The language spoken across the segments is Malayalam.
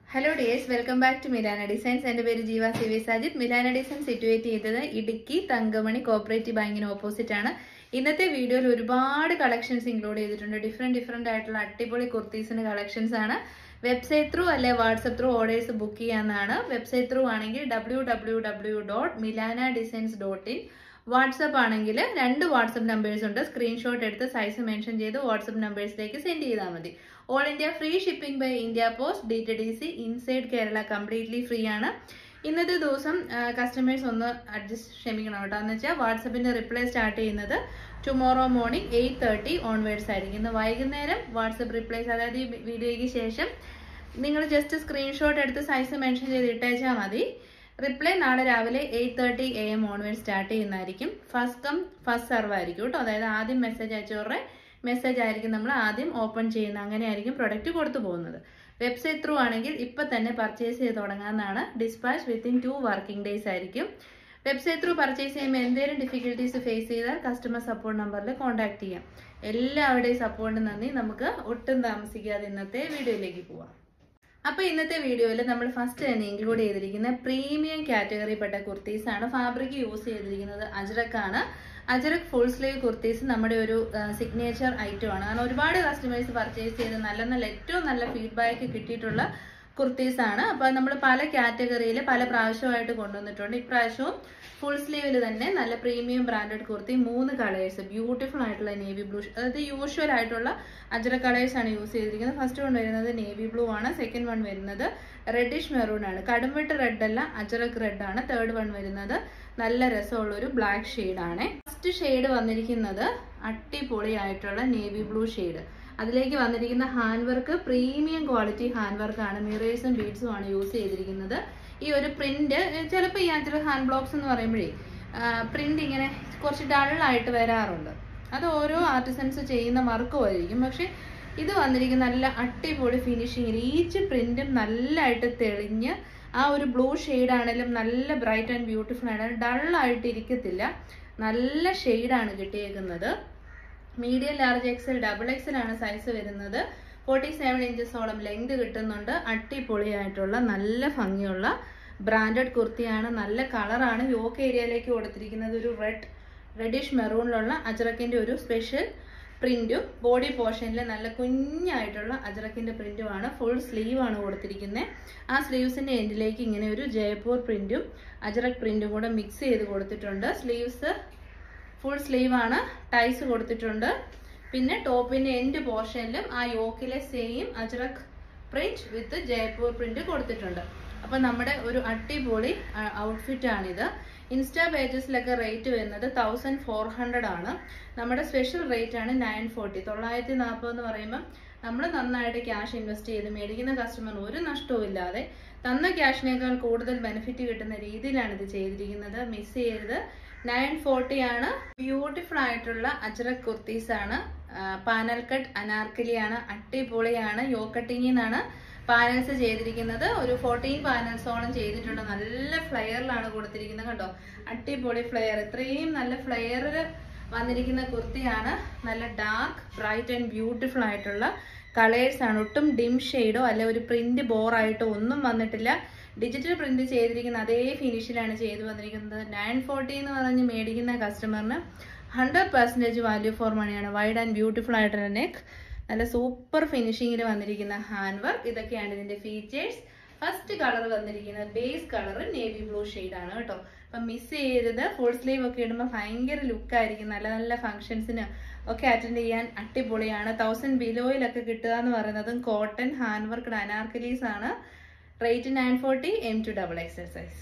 hello dears welcome back to Milana designs എൻ്റെ പേര് Jeeva C V Sajid Milana design situate ചെയ്തത് ഇടുക്കി തങ്കമണി കോപ്പറേറ്റീവ് ബാങ്കിന് ഓപ്പോസിറ്റ് ആണ് ഇന്നത്തെ വീഡിയോയിൽ ഒരുപാട് കളക്ഷൻസ് ഇൻക്ലൂഡ് ചെയ്തിട്ടുണ്ട് ഡിഫറെൻറ്റ് ഡിഫറെൻ്റ് ആയിട്ടുള്ള അടിപൊളി കുർത്തീസിൻ്റെ കളക്ഷൻസ് ആണ് വെബ്സൈറ്റ് ത്രൂ അല്ലെ വാട്സപ്പ് ത്രൂ ഓർഡേഴ്സ് ബുക്ക് ചെയ്യാവുന്നതാണ് വെബ്സൈറ്റ് ത്രൂ ആണെങ്കിൽ W W W dot Milana designs dot in WhatsApp ആണെങ്കിൽ രണ്ട് വാട്സപ്പ് നമ്പേഴ്സ് ഉണ്ട് സ്ക്രീൻഷോട്ട് എടുത്ത് സൈസ് മെൻഷൻ ചെയ്ത് വാട്സപ്പ് നമ്പേഴ്സിലേക്ക് സെൻഡ് ചെയ്താൽ മതി all India free shipping by India Post D T D C inside Kerala completely free ആണ് ഇന്നത്തെ ദിവസം കസ്റ്റമേഴ്സ് ഒന്ന് അഡ്ജസ്റ്റ് ക്ഷമിക്കണം കേട്ടോ എന്ന് വെച്ചാൽ വാട്സപ്പിന്റെ റിപ്ലൈ സ്റ്റാർട്ട് ചെയ്യുന്നത് tomorrow morning eight thirty onwards ആയിരിക്കും ഇന്ന് വൈകുന്നേരം വാട്സപ്പ് റിപ്ലൈസ് അതായത് ഈ വീഡിയോയ്ക്ക് ശേഷം നിങ്ങൾ ജസ്റ്റ് സ്ക്രീൻഷോട്ട് എടുത്ത് സൈസ് മെൻഷൻ ചെയ്ത് ഇട്ടേച്ചാൽ മതി റിപ്ലൈ നാളെ രാവിലെ eight thirty A M onward start ചെയ്യുന്നതായിരിക്കും ഫസ്റ്റ് കം ഫസ്റ്റ് സർവ് ആയിരിക്കും കേട്ടോ അതായത് ആദ്യം മെസ്സേജ് അയച്ചവരുടെ മെസ്സേജ് ആയിരിക്കും നമ്മൾ ആദ്യം ഓപ്പൺ ചെയ്യുന്നത് അങ്ങനെയായിരിക്കും പ്രൊഡക്റ്റ് കൊടുത്തു പോകുന്നത് വെബ്സൈറ്റ് ത്രൂ ആണെങ്കിൽ ഇപ്പം തന്നെ പർച്ചേസ് ചെയ്ത് തുടങ്ങാമെന്നാണ് dispatch within two working days ആയിരിക്കും വെബ്സൈറ്റ് ത്രൂ പർച്ചേസ് ചെയ്യുമ്പോൾ എന്തെങ്കിലും ഡിഫിക്കൽട്ടീസ് ഫേസ് ചെയ്താൽ കസ്റ്റമർ സപ്പോർട്ട് നമ്പറിൽ കോൺടാക്ട് ചെയ്യാം എല്ലാവരുടെയും സപ്പോർട്ട് നന്ദി നമുക്ക് ഒട്ടും താമസിക്കാതെ ഇന്നത്തെ വീഡിയോയിലേക്ക് പോവാം അപ്പൊ ഇന്നത്തെ വീഡിയോയിൽ നമ്മൾ ഫസ്റ്റ് തന്നെ ഇൻക്ലൂഡ് ചെയ്തിരിക്കുന്ന പ്രീമിയം കാറ്റഗറിപ്പെട്ട കുർത്തീസ് ആണ് ഫാബ്രിക് യൂസ് ചെയ്തിരിക്കുന്നത് അജ്രക്കാണ് അജ്രക് ഫുൾ സ്ലീവ് കുർത്തീസ് നമ്മുടെ ഒരു സിഗ്നേച്ചർ ഐറ്റം ആണ് കാരണം ഒരുപാട് കസ്റ്റമേഴ്സ് പർച്ചേസ് ചെയ്ത് നല്ല നല്ല ഏറ്റവും നല്ല ഫീഡ്ബാക്ക് കിട്ടിയിട്ടുള്ള കുർത്തീസ് ആണ് അപ്പൊ നമ്മൾ പല കാറ്റഗറിയിൽ പല പ്രാവശ്യമായിട്ട് കൊണ്ടുവന്നിട്ടുണ്ട് ഇപ്രാവശ്യവും ഫുൾ സ്ലീവിൽ തന്നെ നല്ല പ്രീമിയം ബ്രാൻഡഡ് കുർത്തി മൂന്ന് കളേഴ്സ് ബ്യൂട്ടിഫുൾ ആയിട്ടുള്ള നേവി ബ്ലൂ അതായത് യൂഷ്വൽ ആയിട്ടുള്ള അജ്ര കളേഴ്സ് ആണ് യൂസ് ചെയ്തിരിക്കുന്നത് ഫസ്റ്റ് വൺ വരുന്നത് നേവി ബ്ലൂ ആണ് സെക്കൻഡ് വൺ വരുന്നത് റെഡിഷ് മെറൂൺ ആണ് കടുംവെട്ട് റെഡ് അല്ല അജ്രക് റെഡ് ആണ് തേർഡ് വൺ വരുന്നത് നല്ല രസമുള്ള ഒരു ബ്ലാക്ക് ഷെയ്ഡ് ആണ് ഫസ്റ്റ് ഷെയ്ഡ് വന്നിരിക്കുന്നത് അടിപൊളിയായിട്ടുള്ള നേവി ബ്ലൂ ഷെയ്ഡ് അതിലേക്ക് വന്നിരിക്കുന്ന hand work premium quality hand work ആണ് മിറേഴ്സും ബീഡ്സും ആണ് യൂസ് ചെയ്തിരിക്കുന്നത് ഈ ഒരു പ്രിന്റ് ചിലപ്പോൾ ഈ അഞ്ച് ഹാൻഡ് ബ്ലോക്സ് എന്ന് പറയുമ്പോഴേ പ്രിന്റ് ഇങ്ങനെ കുറച്ച് ഡള്ളായിട്ട് വരാറുണ്ട് അത് ഓരോ ആർട്ടിസൻസ് ചെയ്യുന്ന വർക്കുമായിരിക്കും പക്ഷെ ഇത് വന്നിരിക്കുന്ന നല്ല അടിപൊളി ഫിനിഷിങ്ങിൽ ഈച്ച് പ്രിന്റും നല്ലതായിട്ട് തെളിഞ്ഞ് ആ ഒരു ബ്ലൂ ഷെയ്ഡ് ആണെങ്കിലും നല്ല ബ്രൈറ്റ് ആൻഡ് ബ്യൂട്ടിഫുൾ ആണ് ഡള്ളായിട്ട് ഇരിക്കത്തില്ല നല്ല ഷെയ്ഡാണ് കിട്ടിയേക്കുന്നത് medium large XL double XL ആണ് സൈസ് വരുന്നത് ഫോർട്ടി സെവൻ ഇഞ്ചസോളം ലെങ്ത് കിട്ടുന്നുണ്ട് അടിപൊളിയായിട്ടുള്ള നല്ല ഭംഗിയുള്ള ബ്രാൻഡഡ് കുർത്തിയാണ് നല്ല കളറാണ് യോക്ക് ഏരിയയിലേക്ക് കൊടുത്തിരിക്കുന്നത് ഒരു റെഡ് റെഡിഷ് മെറൂണിലുള്ള അജറക്കിന്റെ ഒരു സ്പെഷ്യൽ പ്രിന്റും ബോഡി പോർഷനിൽ നല്ല കുഞ്ഞായിട്ടുള്ള അജറക്കിന്റെ പ്രിന്റുമാണ് ഫുൾ സ്ലീവ് ആണ് കൊടുത്തിരിക്കുന്നത് ആ സ്ലീവ്സിന്റെ എൻഡിലേക്ക് ഇങ്ങനെ ഒരു ജയ്പൂർ പ്രിന്റും അജറക് പ്രിന്റും കൂടെ മിക്സ് ചെയ്ത് കൊടുത്തിട്ടുണ്ട് സ്ലീവ്സ് ഫുൾ സ്ലീവ് ആണ് ടൈസ് കൊടുത്തിട്ടുണ്ട് പിന്നെ ടോപ്പിന്റെ എൻഡ് പോർഷനിലും ആ യോക്കിലെ same Ajrak print with Jaipur print കൊടുത്തിട്ടുണ്ട് അപ്പൊ നമ്മുടെ ഒരു അടിപൊളി ഔട്ട്ഫിറ്റ് ആണിത് ഇൻസ്റ്റാ പേജസിലൊക്കെ റേറ്റ് വരുന്നത് തൗസൻഡ് ഫോർ ഹൺഡ്രഡ് ആണ് നമ്മുടെ സ്പെഷ്യൽ റേറ്റ് ആണ് നയൻ ഫോർട്ടി തൊള്ളായിരത്തി നാൽപ്പത് എന്ന് പറയുമ്പോൾ നമ്മൾ നന്നായിട്ട് ക്യാഷ് ഇൻവെസ്റ്റ് ചെയ്ത് മേടിക്കുന്ന കസ്റ്റമറിന് ഒരു നഷ്ടവും ഇല്ലാതെ തന്ന ക്യാഷിനേക്കാൾ കൂടുതൽ ബെനിഫിറ്റ് കിട്ടുന്ന രീതിയിലാണ് ഇത് ചെയ്തിരിക്കുന്നത് മിസ് ചെയ്യരുത് നയൻ ഫോർട്ടി ആണ് ബ്യൂട്ടിഫുൾ ആയിട്ടുള്ള അജ്രക് കുർത്തീസ് ആണ് പാനൽ കട്ട് അനാർക്കലിയാണ് അടിപൊളിയാണ് യോ കട്ടിങ്ങിൽ നിന്നാണ് പാനൽസ് ചെയ്തിരിക്കുന്നത് ഒരു ഫോർട്ടീൻ പാനൽസോളം ചെയ്തിട്ടുണ്ട് നല്ല ഫ്ലെയറിലാണ് കൊടുത്തിരിക്കുന്നത് കണ്ടോ അടിപൊളി ഫ്ലെയർ ഇത്രയും നല്ല ഫ്ലെയറിൽ വന്നിരിക്കുന്ന കുർത്തിയാണ് നല്ല ഡാർക്ക് ബ്രൈറ്റ് ആൻഡ് ബ്യൂട്ടിഫുൾ ആയിട്ടുള്ള കളേഴ്സ് ആണ് ഒട്ടും ഡിം ഷെയ്ഡോ അല്ലെ ഒരു പ്രിന്റ് ബോറായിട്ടോ ഒന്നും വന്നിട്ടില്ല ഡിജിറ്റൽ പ്രിന്റ് ചെയ്തിരിക്കുന്ന അതേ ഫിനിഷിലാണ് ചെയ്തു വന്നിരിക്കുന്നത് നയൻ ഫോർട്ടി എന്ന് പറഞ്ഞ് മേടിക്കുന്ന കസ്റ്റമറിന് ഹൺഡ്രഡ് പെർസെൻറ്റേജ് വാല്യൂ ഫോർ മണിയാണ് വൈഡ് ആൻഡ് ബ്യൂട്ടിഫുൾ ആയിട്ടുള്ള നെക്ക് നല്ല സൂപ്പർ ഫിനിഷിങ്ങിൽ വന്നിരിക്കുന്ന ഹാൻഡ് വർക്ക് ഇതൊക്കെയാണ് ഇതിന്റെ ഫീച്ചേഴ്സ് ഫസ്റ്റ് കളർ വന്നിരിക്കുന്നത് ബേസ് കളർ നേവി ബ്ലൂ ആണ് കേട്ടോ അപ്പം മിസ് ചെയ്തത് ഫുൾ സ്ലീവ് ഒക്കെ ഇടുമ്പോൾ ഭയങ്കര ലുക്കായിരിക്കും നല്ല നല്ല ഫംഗ്ഷൻസിന് ഒക്കെ അറ്റൻഡ് ചെയ്യാൻ അടിപൊളിയാണ് തൗസൻഡ് ബിലോയിലൊക്കെ കിട്ടുക എന്ന് പറയുന്നതും കോട്ടൺ ഹാൻഡ് വർക്ക് അനാർക്കലീസ് ആണ് rate nine forty M to double XL size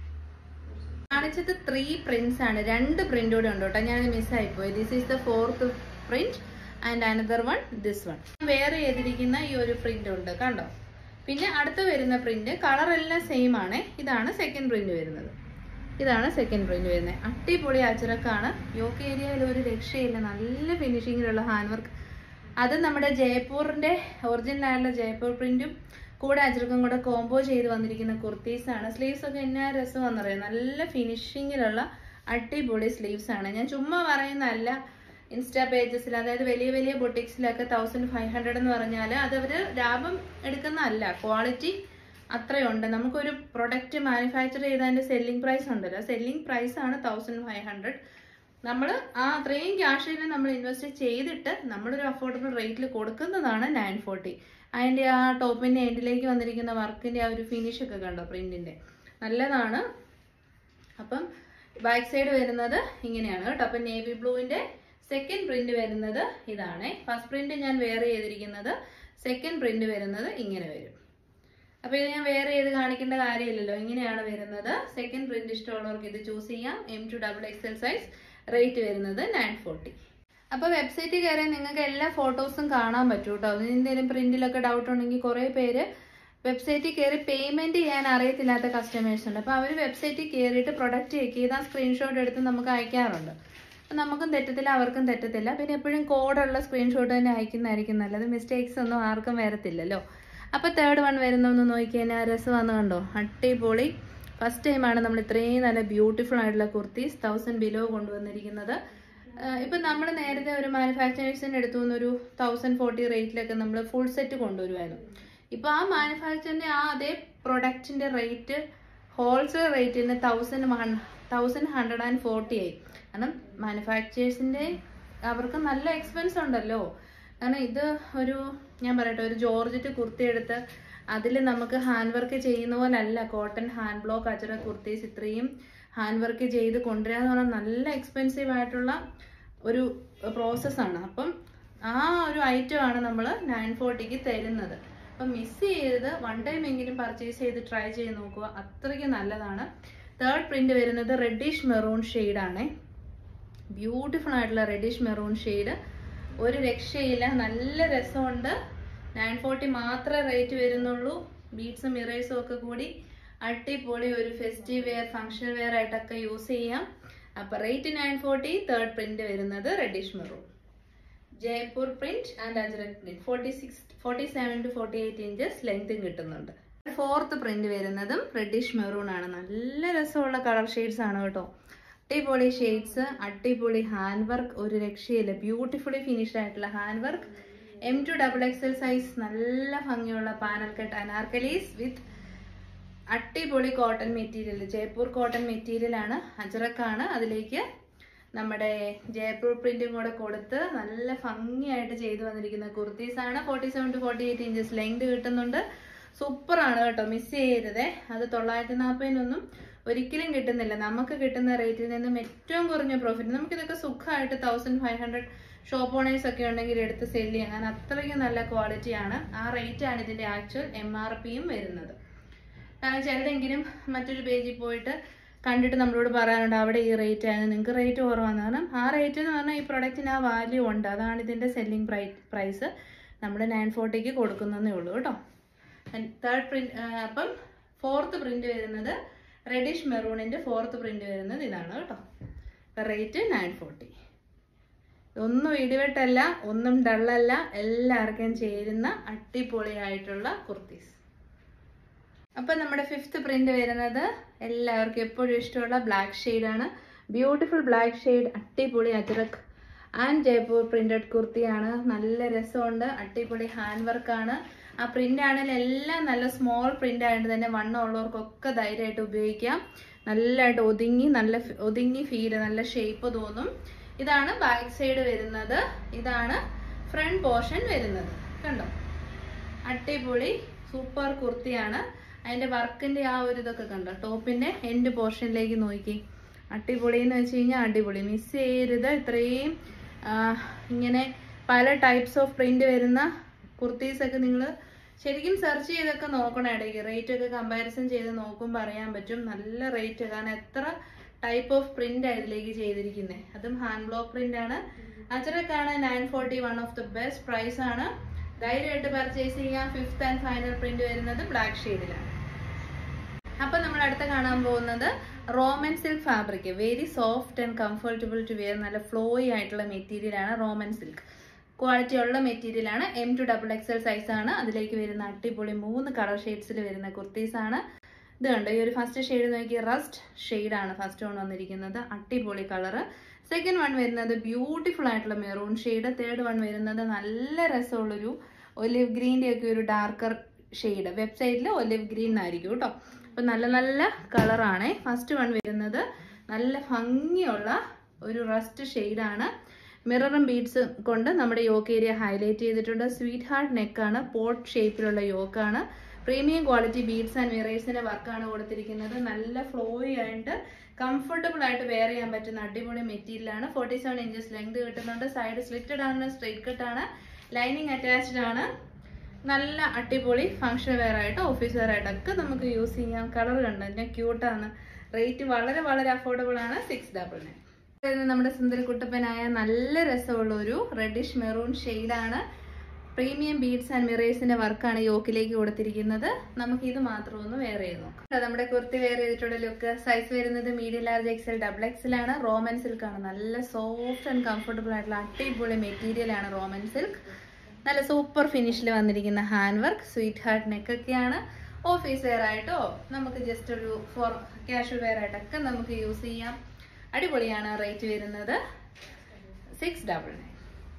കാണിച്ചത് ത്രീ പ്രിന്റ്സ് ആണ് രണ്ട് പ്രിന്റ് കൂടെ ഉണ്ട് കേട്ടോ ഞാൻ മിസ്സായിപ്പോയി this is the fourth print and another one this one വേറെ ചെയ്തിരിക്കുന്ന ഈ ഒരു പ്രിന്റ് ഉണ്ട് കണ്ടോ പിന്നെ അടുത്ത് വരുന്ന പ്രിന്റ് കളർ എല്ലാം സെയിം ആണ് ഇതാണ് സെക്കൻഡ് പ്രിന്റ് വരുന്നത് ഇതാണ് സെക്കൻഡ് പ്രിന്റ് വരുന്നത് അടിപൊളി അച്ചറക്കാണ് യോക്ക് ഏരിയയിൽ ഒരു രക്ഷയില്ല നല്ല ഫിനിഷിങ്ങിലുള്ള ഹാൻഡ് വർക്ക് അത് നമ്മുടെ ജയ്പൂറിന്റെ ഒറിജിനൽ ആയിട്ടുള്ള ജയ്പൂർ പ്രിന്റും കൂടെ അജർക്കും കൂടെ കോംബോ ചെയ്ത് വന്നിരിക്കുന്ന കുർത്തീസ് ആണ് സ്ലീവ്സ് ഒക്കെ എന്നാ രസം എന്നറിയാം നല്ല ഫിനിഷിങ്ങിലുള്ള അടിപൊളി സ്ലീവ്സ് ആണ് ഞാൻ ചുമ്മാ പറയുന്നതല്ല ഇൻസ്റ്റാ പേജസിൽ അതായത് വലിയ വലിയ ബൊട്ടിക്സിലൊക്കെ തൗസൻഡ് ഫൈവ് ഹൺഡ്രഡ് എന്ന് പറഞ്ഞാൽ അത് അവർ ലാഭം എടുക്കുന്നതല്ല ക്വാളിറ്റി അത്രയുണ്ട് നമുക്കൊരു പ്രൊഡക്റ്റ് മാനുഫാക്ചർ ചെയ്തതിന്റെ സെല്ലിംഗ് പ്രൈസ് ഉണ്ടല്ലോ സെല്ലിംഗ് പ്രൈസ് ആണ് തൗസൻഡ് ഫൈവ് ഹൺഡ്രഡ് നമ്മൾ ആ അത്രയും ക്യാഷിൽ നമ്മൾ ഇൻവെസ്റ്റ് ചെയ്തിട്ട് നമ്മളൊരു അഫോർഡബിൾ റേറ്റിൽ കൊടുക്കുന്നതാണ് നയൻ ഫോർട്ടി അതിൻ്റെ ആ ടോപ്പിൻ്റെ എൻഡിലേക്ക് വന്നിരിക്കുന്ന വർക്കിൻ്റെ ആ ഒരു ഫിനിഷ് ഒക്കെ കണ്ടോ പ്രിന്റിന്റെ നല്ലതാണ് അപ്പം ബാക്ക് സൈഡ് വരുന്നത് ഇങ്ങനെയാണ് കേട്ടോ അപ്പം നേവി ബ്ലൂവിന്റെ സെക്കൻഡ് പ്രിന്റ് വരുന്നത് ഇതാണ് ഫസ്റ്റ് പ്രിന്റ് ഞാൻ വേറെ ചെയ്തിരിക്കുന്നത് സെക്കൻഡ് പ്രിന്റ് വരുന്നത് ഇങ്ങനെ വരും അപ്പൊ ഇത് ഞാൻ വേറെ ചെയ്ത് കാണിക്കേണ്ട കാര്യമില്ലല്ലോ ഇങ്ങനെയാണ് വരുന്നത് സെക്കൻഡ് പ്രിന്റ് ഇഷ്ടമുള്ളവർക്ക് ഇത് ചൂസ് ചെയ്യാം M to double XL size rate വരുന്നത് നയൻ ഫോർട്ടി അപ്പൊ വെബ്സൈറ്റിൽ കയറി നിങ്ങൾക്ക് എല്ലാ ഫോട്ടോസും കാണാൻ പറ്റും കേട്ടോ എന്തെങ്കിലും പ്രിന്റിലൊക്കെ ഡൗട്ട് ഉണ്ടെങ്കിൽ കുറെ പേര് വെബ്സൈറ്റിൽ കയറി പേയ്മെന്റ് ചെയ്യാൻ അറിയത്തില്ലാത്ത കസ്റ്റമേഴ്സ് ഉണ്ട് അപ്പൊ അവർ വെബ്സൈറ്റിൽ കയറിയിട്ട് പ്രൊഡക്റ്റ് ചെക്ക് ചെയ്ത് ആ സ്ക്രീൻഷോട്ട് എടുത്ത് നമുക്ക് അയക്കാറുണ്ട് അപ്പൊ നമുക്കും തെറ്റത്തില്ല അവർക്കും തെറ്റത്തില്ല പിന്നെ എപ്പോഴും കോഡുള്ള സ്ക്രീൻഷോട്ട് തന്നെ അയക്കുന്നതായിരിക്കും നല്ലത് മിസ്റ്റേക്സ് ഒന്നും ആർക്കും വരത്തില്ലല്ലോ അപ്പൊ തേർഡ് വൺ വരുന്നൊന്ന് നോക്കിക്കഴിഞ്ഞാൽ രസം വന്ന് കണ്ടോ അടിപൊളി ഫസ്റ്റ് ടൈമാണ് നമ്മൾ ഇത്രയും നല്ല ബ്യൂട്ടിഫുൾ ആയിട്ടുള്ള കുർത്തീസ് തൗസൻഡ് ബിലോ കൊണ്ടുവന്നിരിക്കുന്നത് ആഹ് ഇപ്പൊ നമ്മൾ നേരത്തെ ഒരു മാനുഫാക്ചറേഴ്സിന്റെ അടുത്തു നിന്ന് ഒരു തൗസൻഡ് ഫോർട്ടി റേറ്റിലൊക്കെ നമ്മൾ ഫുൾ സെറ്റ് കൊണ്ടുവരുമായിരുന്നു ഇപ്പൊ ആ മാനുഫാക്ചറിന്റെ ആ അതേ പ്രൊഡക്റ്റിന്റെ റേറ്റ് ഹോൾസെയിൽ റേറ്റിന് thousand one thousand hundred and forty ആയി കാരണം മാനുഫാക്ചേഴ്സിന്റെ അവർക്ക് നല്ല എക്സ്പെൻസ് ഉണ്ടല്ലോ കാരണം ഇത് ഒരു ഞാൻ പറയട്ടെ ഒരു ജോർജറ്റ് കുർത്തി എടുത്ത് അതിൽ നമുക്ക് ഹാൻഡ് വർക്ക് ചെയ്യുന്ന പോലെ അല്ല കോട്ടൺ ഹാൻഡ് ബ്ലോക്ക് അച്ചറ കുർത്തീസ് ഇത്രയും ഹാൻഡ് വർക്ക് ചെയ്ത് കൊണ്ടുവരിക എന്ന് പറഞ്ഞാൽ നല്ല എക്സ്പെൻസീവ് ആയിട്ടുള്ള ഒരു പ്രോസസ്സാണ് അപ്പം ആ ഒരു ഐറ്റം ആണ് നമ്മൾ നയൻ ഫോർട്ടിക്ക് തരുന്നത് അപ്പം മിസ് ചെയ്ത് വൺ ടൈം എങ്കിലും പർച്ചേസ് ചെയ്ത് ട്രൈ ചെയ്ത് നോക്കുക അത്രയ്ക്ക് നല്ലതാണ് തേർഡ് പ്രിന്റ് വരുന്നത് റെഡിഷ് മെറൂൺ ആണ് ബ്യൂട്ടിഫുൾ ആയിട്ടുള്ള റെഡിഷ് മെറൂൺ ഷെയ്ഡ് ഒരു രക്ഷയില്ല നല്ല രസമുണ്ട് നയൻ ഫോർട്ടി മാത്രമേ റേറ്റ് വരുന്നുള്ളൂ ബീഡ്സും മിറേഴ്സും ഒക്കെ കൂടി അടിപൊളി ഒരു ഫെസ്റ്റീവ് വെയർ ഫങ്ഷണൽ വെയർ ആയിട്ടൊക്കെ യൂസ് ചെയ്യാം അപ്പൊ rate nine forty third print വരുന്നത് reddish maroon Jaipur print and Ajrak print forty six forty seven to forty eight inches ലെങ്തും കിട്ടുന്നുണ്ട് ഫോർത്ത് പ്രിന്റ് വരുന്നതും റെഡിഷ് മെറൂൺ ആണ് നല്ല രസമുള്ള കളർ ഷെയ്ഡ്സ് ആണ് കേട്ടോ അടിപൊളി ഷെയ്ഡ്സ് അടിപൊളി ഹാൻഡ് വർക്ക് ഒരു രക്ഷയില്ല ബ്യൂട്ടിഫുള്ളി ഫിനിഷ്ഡ് ആയിട്ടുള്ള hand work M to double XL size നല്ല ഭംഗിയുള്ള പാനൽ കട്ട് അനാർക്കലീസ് വിത്ത് അടിപൊളി cotton material Jaipur cotton material ആണ് അജറക്കാണ് അതിലേക്ക് നമ്മുടെ ജയ്പൂർ പ്രിന്റും കൂടെ കൊടുത്ത് നല്ല ഭംഗിയായിട്ട് ചെയ്തു വന്നിരിക്കുന്ന കുർത്തീസ് ആണ് forty seven to forty eight inches length കിട്ടുന്നുണ്ട് സൂപ്പർ ആണ് കേട്ടോ മിസ് ചെയ്യരുതേ അത് തൊള്ളായിരത്തി നാൽപ്പതിനൊന്നും ഒരിക്കലും കിട്ടുന്നില്ല നമുക്ക് കിട്ടുന്ന റേറ്റിൽ നിന്നും ഏറ്റവും കുറഞ്ഞ പ്രോഫിറ്റ് നമുക്ക് ഇതൊക്കെ സുഖമായിട്ട് thousand five hundred shop owners ഒക്കെ ഉണ്ടെങ്കിൽ എടുത്ത് സെല് ചെയ്യാൻ കാരണം അത്രയ്ക്കും നല്ല ക്വാളിറ്റിയാണ് ആ റേറ്റ് ആണ് ഇതിന്റെ ആക്ച്വൽ എം ആർ പിയും വരുന്നത് കാരണം ചിലരെങ്കിലും മറ്റൊരു പേജിൽ പോയിട്ട് കണ്ടിട്ട് നമ്മളോട് പറയാനുണ്ട് അവിടെ ഈ റേറ്റ് ആണ് നിങ്ങൾക്ക് റേറ്റ് കുറവാണ് കാരണം ആ റേറ്റ് എന്ന് പറഞ്ഞാൽ ഈ പ്രൊഡക്റ്റിന് ആ വാല്യൂ ഉണ്ട് അതാണ് ഇതിന്റെ സെല്ലിംഗ് പ്രൈസ് നമ്മൾ നയൻ ഫോർട്ടിക്ക് കൊടുക്കുന്നതേ ഉള്ളൂ കേട്ടോ തേർഡ് പ്രിന്റ് അപ്പം ഫോർത്ത് പ്രിന്റ് വരുന്നത് റെഡിഷ് മെറൂണിന്റെ ഫോർത്ത് പ്രിന്റ് വരുന്നത് ഇതാണ് കേട്ടോ റേറ്റ് നയൻ ഫോർട്ടി ഒന്നും ഇടിവെട്ടല്ല ഒന്നും ഡള്ളല്ല എല്ലാവർക്കും ചേരുന്ന അടിപൊളിയായിട്ടുള്ള കുർത്തീസ് അപ്പൊ നമ്മുടെ ഫിഫ്ത്ത് പ്രിന്റ് വരുന്നത് എല്ലാവർക്കും എപ്പോഴും ഇഷ്ടമുള്ള ബ്ലാക്ക് ആണ് ബ്യൂട്ടിഫുൾ ബ്ലാക്ക് ഷെയ്ഡ് അടിപൊളി അജ്രക് ആൻഡ് ജയ്പൂർ പ്രിന്റഡ് കുർത്തിയാണ് നല്ല രസമുണ്ട് അടിപൊളി ഹാൻഡ് വർക്കാണ് ആ പ്രിന്റ് ആണെങ്കിൽ എല്ലാം നല്ല സ്മോൾ പ്രിന്റ് ആയതുകൊണ്ട് തന്നെ വണ്ണം ഉള്ളവർക്കൊക്കെ ധൈര്യമായിട്ട് ഉപയോഗിക്കാം നല്ലതായിട്ട് ഒതുങ്ങി നല്ല ഫി- ഒതുങ്ങി ഫീൽ നല്ല ഷേപ്പ് തോന്നും ഇതാണ് ബാക്ക് സൈഡ് വരുന്നത് ഇതാണ് ഫ്രണ്ട് പോർഷൻ വരുന്നത് കണ്ടോ അടിപൊളി സൂപ്പർ കുർത്തിയാണ് അതിന്റെ വർക്കിന്റെ ആ ഒരു ഇതൊക്കെ കണ്ടോ ടോപ്പിന്റെ എൻഡ് പോർഷനിലേക്ക് നോക്കി അടിപൊളി എന്ന് വെച്ച് കഴിഞ്ഞാൽ അടിപൊളി മിസ് ചെയ്യരുത് ഇത്രയും ആ, ഇങ്ങനെ പല ടൈപ്സ് ഓഫ് പ്രിന്റ് വരുന്ന കുർത്തീസ് ഒക്കെ നിങ്ങൾ ശരിക്കും സെർച്ച് ചെയ്തൊക്കെ നോക്കണം ഇടയ്ക്ക് റേറ്റ് ഒക്കെ കമ്പാരിസൺ ചെയ്ത് നോക്കുമ്പോൾ അറിയാൻ പറ്റും നല്ല റേറ്റ് കാരണം എത്ര ടൈപ്പ് ഓഫ് പ്രിന്റ് ആണ് ഇതിലേക്ക് ചെയ്തിരിക്കുന്നത് അതും ഹാൻഡ് ബ്ലോക്ക് പ്രിന്റ് ആണ് അച്ചറക്കാണ് nine forty one of the best price ആണ് ധൈര്യമായിട്ട് പർച്ചേസ് ചെയ്യാം ഫിഫ്ത്ത് ആൻഡ് ഫൈനൽ പ്രിന്റ് വരുന്നത് ബ്ലാക്ക് ഷെയ്ഡിലാണ് അപ്പൊ നമ്മൾ അടുത്ത കാണാൻ പോകുന്നത് Roman silk fabric very soft and comfortable to wear നല്ല ഫ്ലോയി ആയിട്ടുള്ള മെറ്റീരിയൽ ആണ് റോമൻ സിൽക്ക് ക്വാളിറ്റി ഉള്ള മെറ്റീരിയൽ ആണ് M to double XL size ആണ് അതിലേക്ക് വരുന്ന അടിപൊളി മൂന്ന് കളർ ഷെയ്ഡ്സിൽ വരുന്ന കുർത്തീസ് ആണ് ഇത് കണ്ടോ ഈ ഒരു ഫസ്റ്റ് ഷെയ്ഡ് നോക്കി റസ്റ്റ് ഷെയ്ഡ് ആണ് ഫസ്റ്റ് വൺ വന്നിരിക്കുന്നത് അടിപൊളി കളർ സെക്കൻഡ് വൺ വരുന്നത് ബ്യൂട്ടിഫുൾ ആയിട്ടുള്ള മെറൂൺ ഷെയ്ഡ് തേർഡ് വൺ വരുന്നത് നല്ല രസമുള്ളൊരു ഒലിവ് ഗ്രീൻ്റെ ഒക്കെ ഒരു ഡാർക്കർ ഷെയ്ഡ് വെബ്സൈറ്റിൽ ഒലിവ് ഗ്രീൻ ആയിരിക്കും കേട്ടോ അപ്പം നല്ല നല്ല കളറാണ് ഫസ്റ്റ് വൺ വരുന്നത് നല്ല ഭംഗിയുള്ള ഒരു റസ്റ്റ് ഷെയ്ഡാണ് മിററും ബീഡ്സ് കൊണ്ട് നമ്മുടെ യോക്ക് ഏരിയ ഹൈലൈറ്റ് ചെയ്തിട്ടുണ്ട് സ്വീറ്റ് ഹാർട്ട് നെക്കാണ് പോട്ട് ഷേപ്പിലുള്ള യോക്കാണ് പ്രീമിയം ക്വാളിറ്റി ബീഡ്സ് ആൻഡ് മിറേഴ്സിന്റെ വർക്കാണ് കൊടുത്തിരിക്കുന്നത് നല്ല ഫ്ലോയി ആയിട്ട് കംഫർട്ടബിൾ ആയിട്ട് വെയർ ചെയ്യാൻ പറ്റുന്ന അടിപൊളി മെറ്റീരിയൽ ആണ് ഫോർട്ടി സെവൻ ഇഞ്ചസ് ലെങ്ത് കിട്ടുന്നുണ്ട് സൈഡ് സ്ലിറ്റഡ് ആണ് സ്ട്രെയിറ്റ് കട്ട് ആണ് ലൈനിങ് അറ്റാച്ച്ഡ് ആണ് നല്ല അടിപൊളി ഫങ്ഷൻ വെയർ ആയിട്ട് ഓഫീസ് വെയർ ആയിട്ടൊക്കെ നമുക്ക് യൂസ് ചെയ്യാം കളർ കണ്ടു ഞാൻ ക്യൂട്ടാണ് റേറ്റ് വളരെ വളരെ അഫോർഡബിൾ ആണ് സിക്സ് ഡബിൾ നയൻ നമ്മുടെ സുന്ദര കുട്ടപ്പനായ നല്ല രസമുള്ള ഒരു റെഡിഷ് മെറൂൺ ആണ് പ്രീമിയം ബീഡ്സ് ആൻഡ് മിറേഴ്സിന്റെ വർക്കാണ് യോക്കിലേക്ക് കൊടുത്തിരിക്കുന്നത് നമുക്ക് ഇത് മാത്രം ഒന്ന് വെയർ ചെയ്ത് നോക്കാം അത് നമ്മുടെ കുർത്തി വെയർ ചെയ്തിട്ടുള്ള ലുക്ക് സൈസ് വരുന്നത് medium large XL double XL ആണ് റോമൻ സിൽക്ക് ആണ് നല്ല സോഫ്റ്റ് ആൻഡ് കംഫർട്ടബിൾ ആയിട്ടുള്ള അടിപൊളി മെറ്റീരിയൽ ആണ് റോമൻ സിൽക്ക് നല്ല സൂപ്പർ ഫിനിഷിൽ വന്നിരിക്കുന്ന ഹാൻഡ് വർക്ക് സ്വീറ്റ് ഹാർട്ട് നെക്കൊക്കെയാണ് ഓഫീസ് വെയർ ആയിട്ടോ നമുക്ക് ജസ്റ്റ് ഒരു ഫോർ ക്യാഷ്വൽ വെയർ ആയിട്ടൊക്കെ നമുക്ക് യൂസ് ചെയ്യാം അടിപൊളിയാണ് റേറ്റ് വരുന്നത് സിക്സ് ഡബിൾ നയൻ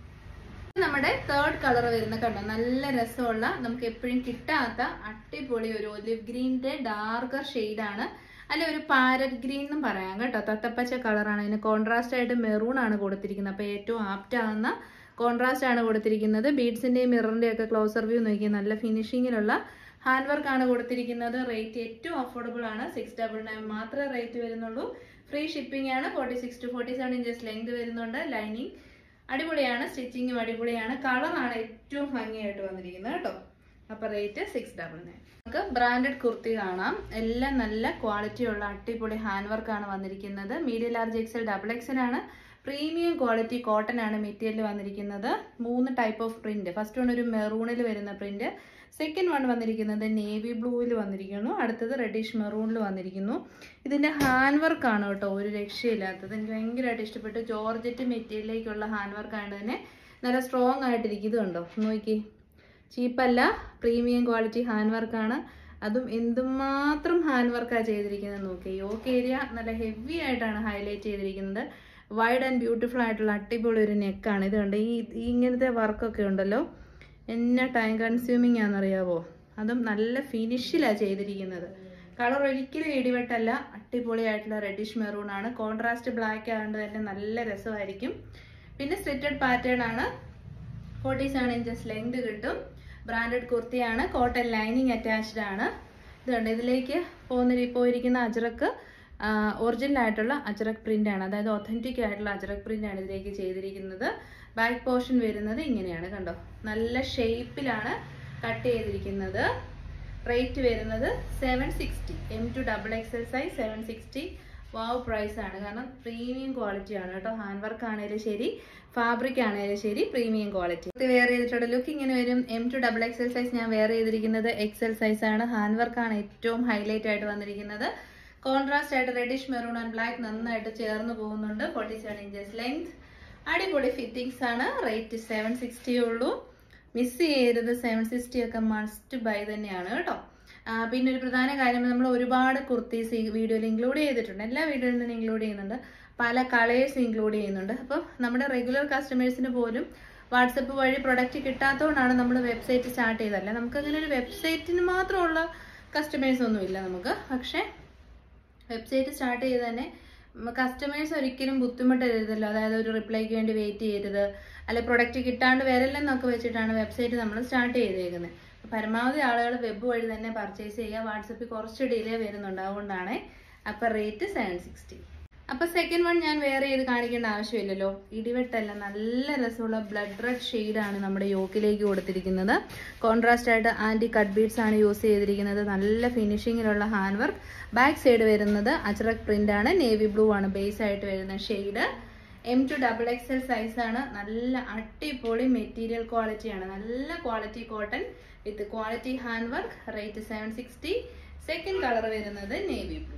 നമ്മുടെ തേർഡ് കളർ വരുന്ന കണ്ടോ നല്ല രസമുള്ള നമുക്ക് എപ്പോഴും കിട്ടാത്ത അടിപൊളി ഒരു ഒലിവ് ഗ്രീനിന്റെ ഡാർക്കർ ആണ് അല്ല ഒരു പാരറ്റ് ഗ്രീൻ എന്നും പറയാം കേട്ടോ തത്തപ്പച്ച കളറാണ് അതിന് കോൺട്രാസ്റ്റ് ആയിട്ട് മെറൂൺ ആണ് കൊടുത്തിരിക്കുന്നത് അപ്പോൾ ഏറ്റവും ആപ്റ്റ് ആകുന്ന കോൺട്രാസ്റ്റ് ആണ് കൊടുത്തിരിക്കുന്നത് ബീഡ്സിന്റെയും മിററിന്റെയും ഒക്കെ ക്ലോസർ വ്യൂ നോക്കി നല്ല ഫിനിഷിങ്ങിലുള്ള ഹാൻഡ് വർക്ക് ആണ് കൊടുത്തിരിക്കുന്നത് റേറ്റ് ഏറ്റവും അഫോർഡബിൾ ആണ് സിക്സ് ഡബിൾ നയൻ മാത്രമേ റേറ്റ് വരുന്നുള്ളൂ ഫ്രീ ഷിപ്പിംഗ് ആണ് forty six to forty seven inches length വരുന്നുണ്ട് ലൈനിങ് അടിപൊളിയാണ് സ്റ്റിച്ചിങ്ങും അടിപൊളിയാണ് കളറാണ് ഏറ്റവും ഭംഗിയായിട്ട് വന്നിരിക്കുന്നത് കേട്ടോ അപ്പൊ റേറ്റ് സിക്സ് ഡബിൾ നയൻ നമുക്ക് ബ്രാൻഡഡ് കുർത്തി കാണാം എല്ലാം നല്ല ക്വാളിറ്റി ഉള്ള അടിപൊളി ഹാൻഡ് വർക്ക് ആണ് വന്നിരിക്കുന്നത് medium large XL double XL ആണ് പ്രീമിയം ക്വാളിറ്റി കോട്ടൺ ആണ് മെറ്റീരിയൽ വന്നിരിക്കുന്നത് മൂന്ന് type of print first one ഒരു മെറൂണിൽ വരുന്ന പ്രിന്റ് സെക്കൻഡ് വൺ വന്നിരിക്കുന്നത് നേവി ബ്ലൂവിൽ വന്നിരിക്കുന്നു അടുത്തത് റെഡിഷ് മെറൂണിൽ വന്നിരിക്കുന്നു ഇതിന്റെ ഹാൻഡ് വർക്ക് ആണ് കേട്ടോ ഒരു രക്ഷയില്ലാത്തത് എനിക്ക് ഭയങ്കരമായിട്ട് ഇഷ്ടപ്പെട്ടു ജോർജറ്റ് മെറ്റീരിയലിലേക്കുള്ള ഹാൻഡ് വർക്ക് ആണ് തന്നെ നല്ല സ്ട്രോങ് ആയിട്ടിരിക്കും ഇത് കണ്ടോ നോക്കി ചീപ്പല്ല പ്രീമിയം ക്വാളിറ്റി ഹാൻഡ് വർക്കാണ് അതും എന്തുമാത്രം ഹാൻഡ് വർക്കാണ് ചെയ്തിരിക്കുന്നത് നോക്കി യോക്ക് ഏരിയ നല്ല ഹെവി ആയിട്ടാണ് ഹൈലൈറ്റ് ചെയ്തിരിക്കുന്നത് വൈഡ് ആൻഡ് ബ്യൂട്ടിഫുൾ ആയിട്ടുള്ള അടിപൊളി ഒരു നെക്കാണ് ഇത് കണ്ട് ഈ ഈ ഇങ്ങനത്തെ വർക്കൊക്കെ ഉണ്ടല്ലോ എന്നാ ടൈം കൺസ്യൂമിങ് ആണെന്നറിയാവോ അതും നല്ല ഫിനിഷിലാണ് ചെയ്തിരിക്കുന്നത് കളർ ഒരിക്കലും ഇടിവെട്ടല്ല അടിപൊളിയായിട്ടുള്ള റെഡിഷ് മെറൂൺ ആണ് കോൺട്രാസ്റ്റ് ബ്ലാക്ക് ആയതുകൊണ്ട് തന്നെ നല്ല രസമായിരിക്കും പിന്നെ സ്ലിറ്റഡ് പാറ്റേൺ ആണ് ഫോർട്ടി സെവൻ ഇഞ്ചസ് ലെങ്ത് കിട്ടും ബ്രാൻഡഡ് കുർത്തിയാണ് കോട്ടൺ ലൈനിങ് അറ്റാച്ച്ഡ് ആണ് ഇത് കണ്ടോ ഇതിലേക്ക് പോകുന്ന പോയിരിക്കുന്ന അജ്രക്ക് ഒറിജിനൽ ആയിട്ടുള്ള അജ്രക് പ്രിന്റ് ആണ് അതായത് ഒത്തന്റിക് ആയിട്ടുള്ള അജ്രക് പ്രിന്റ് ആണ് ഇതിലേക്ക് ചെയ്തിരിക്കുന്നത് ബാക്ക് പോർഷൻ വരുന്നത് ഇങ്ങനെയാണ് കണ്ടോ നല്ല ഷേപ്പിലാണ് കട്ട് ചെയ്തിരിക്കുന്നത് റേറ്റ് വരുന്നത് seven sixty M to double XL size seven sixty wow price ആണ് കാരണം പ്രീമിയം ക്വാളിറ്റി ആണ് കേട്ടോ ഹാൻഡ് വർക്ക് ആണെങ്കിലും ശരി ഫാബ്രിക് ആണെങ്കിലും ശരി പ്രീമിയം ക്വാളിറ്റി വെയർ ചെയ്തിട്ടുള്ള ലുക്ക് ഇങ്ങനെ വരും M to double XL size ഞാൻ വെയർ ചെയ്തിരിക്കുന്നത് എക്സൽ സൈസ് ആണ് ഹാൻഡ് വർക്ക് ആണ് ഏറ്റവും ഹൈലൈറ്റ് ആയിട്ട് വന്നിരിക്കുന്നത് കോൺട്രാസ്റ്റ് ആയിട്ട് റെഡിഷ് മെറൂൺ ആൻഡ് ബ്ലാക്ക് നന്നായിട്ട് ചേർന്ന് പോകുന്നുണ്ട് ഫോർട്ടി സെവൻ ഇഞ്ചസ് ലെങ്ത് അടിപൊളി ഫിറ്റിംഗ്സ് ആണ് റേറ്റ് സെവൻ സിക്സ്റ്റി ഉള്ളൂ മിസ് ചെയ്യരുത് സെവൻ സിക്സ്റ്റി ഒക്കെ മസ്റ്റ് ബൈ തന്നെയാണ് കേട്ടോ ആ, പിന്നെ ഒരു പ്രധാന കാര്യം നമ്മൾ ഒരുപാട് കുർത്തീസ് ഈ വീഡിയോയിൽ ഇൻക്ലൂഡ് ചെയ്തിട്ടുണ്ട് എല്ലാ വീഡിയോയിലും തന്നെ ഇൻക്ലൂഡ് ചെയ്യുന്നുണ്ട് പല കളേഴ്സ് ഇൻക്ലൂഡ് ചെയ്യുന്നുണ്ട് അപ്പം നമ്മുടെ റെഗുലർ കസ്റ്റമേഴ്സിന് പോലും വാട്സപ്പ് വഴി പ്രൊഡക്റ്റ് കിട്ടാത്തതുകൊണ്ടാണ് നമ്മൾ വെബ്സൈറ്റ് സ്റ്റാർട്ട് ചെയ്തതല്ല നമുക്ക് അങ്ങനെ ഒരു വെബ്സൈറ്റിന് മാത്രമുള്ള കസ്റ്റമേഴ്സ് ഒന്നുമില്ല നമുക്ക് പക്ഷേ വെബ്സൈറ്റ് സ്റ്റാർട്ട് ചെയ്ത് തന്നെ കസ്റ്റമേഴ്സ് ഒരിക്കലും ബുദ്ധിമുട്ടരുതല്ലോ അതായത് ഒരു റിപ്ലൈക്ക് വേണ്ടി വെയിറ്റ് ചെയ്യരുത് അല്ലെ പ്രൊഡക്റ്റ് കിട്ടാണ്ട് വരല്ലെന്നൊക്കെ വെച്ചിട്ടാണ് വെബ്സൈറ്റ് നമ്മൾ സ്റ്റാർട്ട് ചെയ്തേക്കുന്നത് പരമാവധി ആളുകൾ വെബ് വഴി തന്നെ പർച്ചേസ് ചെയ്യുക വാട്സപ്പിൽ കുറച്ച് ഡിലേ വരുന്നുണ്ട് അതുകൊണ്ടാണ് അപ്പം റേറ്റ് സെവൻ സിക്സ്റ്റി അപ്പൊ സെക്കൻഡ് വൺ ഞാൻ വേറെ ചെയ്ത് കാണിക്കേണ്ട ആവശ്യമില്ലല്ലോ ഇടിവെട്ടല്ല നല്ല രസമുള്ള ബ്ലഡ് റെഡ് ആണ് നമ്മുടെ യോക്കിലേക്ക് കൊടുത്തിരിക്കുന്നത് കോൺട്രാസ്റ്റ് ആയിട്ട് ആന്റി കട്ട് ബീഡ്സ് ആണ് യൂസ് ചെയ്തിരിക്കുന്നത് നല്ല ഫിനിഷിങ്ങിലുള്ള ഹാൻഡ് വർക്ക് ബാക്ക് സൈഡ് വരുന്നത് അച്രക് പ്രിന്റ് ആണ് നേവി ബ്ലൂ ആണ് ബേസ് ആയിട്ട് വരുന്ന shade M to double XL size ആണ് നല്ല അടിപൊളി മെറ്റീരിയൽ ക്വാളിറ്റി ആണ് നല്ല quality cotton with quality hand work rate seven sixty second colour വരുന്നത് നേവി ബ്ലൂ